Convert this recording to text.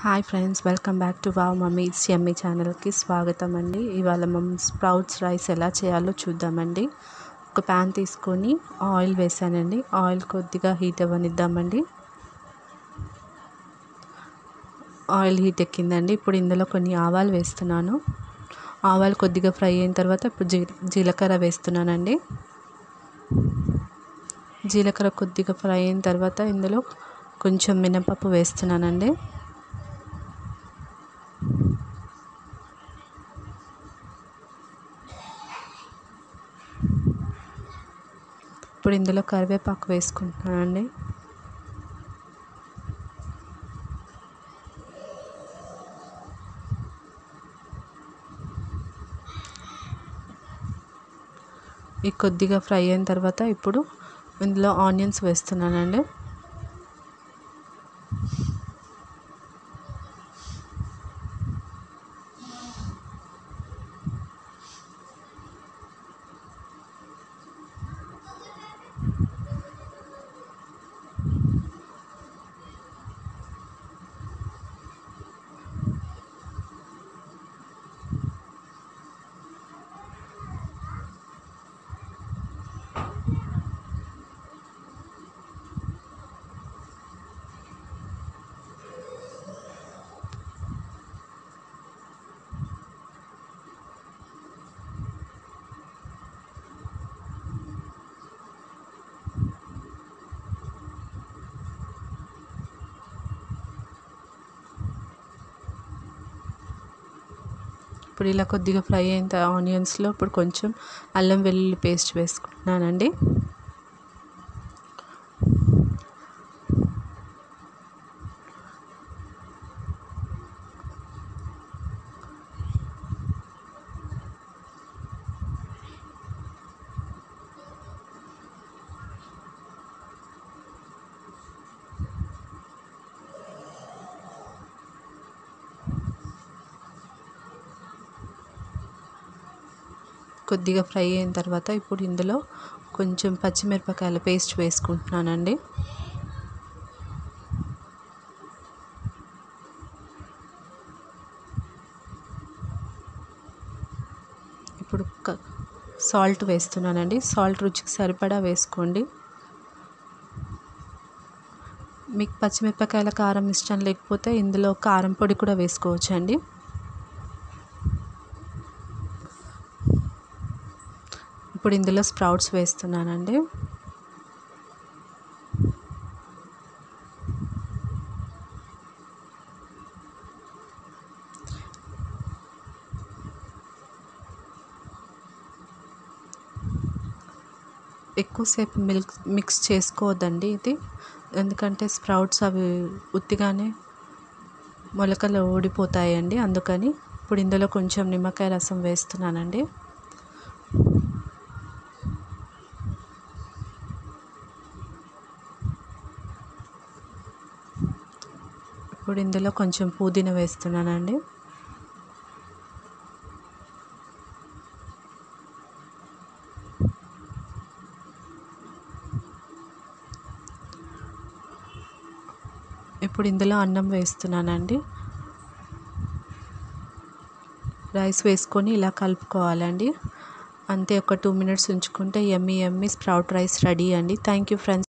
hi friends welcome back to wow mummy's yummy ఛానల్కి స్వాగతం అండి ఇవాళ మనం స్ప్రౌట్స్ రైస్ ఎలా చేయాలో చూద్దామండి ఒక ప్యాన్ తీసుకొని ఆయిల్ వేసానండి ఆయిల్ కొద్దిగా హీట్ అవ్వనిద్దామండి ఆయిల్ హీట్ ఎక్కిందండి ఇప్పుడు ఇందులో కొన్ని ఆవాలు వేస్తున్నాను ఆవాలు కొద్దిగా ఫ్రై అయిన తర్వాత ఇప్పుడు జీ జీలకర్ర వేస్తున్నానండి జీలకర్ర కొద్దిగా ఫ్రై అయిన తర్వాత ఇందులో కొంచెం మినపప్పు వేస్తున్నానండి ఇప్పుడు ఇందులో కరివేపాకు వేసుకుంటున్నానండి ఈ కొద్దిగా ఫ్రై అయిన తర్వాత ఇప్పుడు ఇందులో ఆనియన్స్ వేస్తున్నానండి ఇప్పుడు ఇలా కొద్దిగా ఫ్రై అయిన ఆనియన్స్లో ఇప్పుడు కొంచెం అల్లం వెల్లుల్లి పేస్ట్ వేసుకుంటున్నానండి కొద్దిగా ఫ్రై అయిన తర్వాత ఇప్పుడు ఇందులో కొంచెం పచ్చిమిరపకాయల పేస్ట్ వేసుకుంటున్నానండి ఇప్పుడు సాల్ట్ వేస్తున్నానండి సాల్ట్ రుచికి సరిపడా వేసుకోండి మీకు పచ్చిమిరపకాయల కారం ఇష్టం లేకపోతే ఇందులో కారం పొడి కూడా వేసుకోవచ్చండి ఇప్పుడు ఇందులో స్ప్రౌట్స్ వేస్తున్నానండి ఎక్కువసేపు మిల్క్ మిక్స్ చేసుకోవద్దండి ఇది ఎందుకంటే స్ప్రౌట్స్ అవి ఉత్తిగానే మొలకలు ఊడిపోతాయండి అందుకని ఇప్పుడు ఇందులో కొంచెం నిమ్మకాయ రసం వేస్తున్నానండి ఇప్పుడు ఇందులో కొంచెం పుదీనా వేస్తున్నానండి ఇప్పుడు ఇందులో అన్నం వేస్తున్నానండి రైస్ వేసుకొని ఇలా కలుపుకోవాలండి అంతే ఒక టూ మినిట్స్ ఉంచుకుంటే yummy yummy sprout rice ready అండి థ్యాంక్ యూ ఫ్రెండ్స్